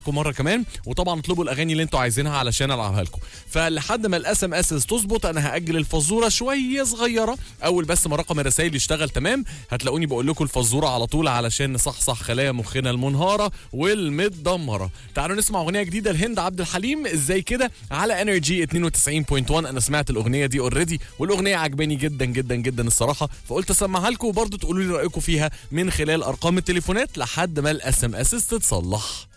مره كمان وطبعا اطلبوا الاغاني اللي انتوا عايزينها علشان العبها لكم فلحد ما الاس ام اس تظبط انا هاجل الفزوره شويه صغيره اول بس ما رقم الرسائل يشتغل تمام هتلاقوني بقول لكم الفزوره على طول علشان نصحصح خلايا مخنا المنهاره والمتدمره تعالوا نسمع اغنيه جديده لهند عبد الحليم ازاي كده على انرجي 92.1 انا سمعت الاغنيه دي اوريدي والاغنيه عجباني جدا جدا جدا الصراحه فقلت اسمعها لكم وبرضه تقولوا لي رايكم فيها من خلال ارقام التليفونات لحد ما الاس ام اس تتصلح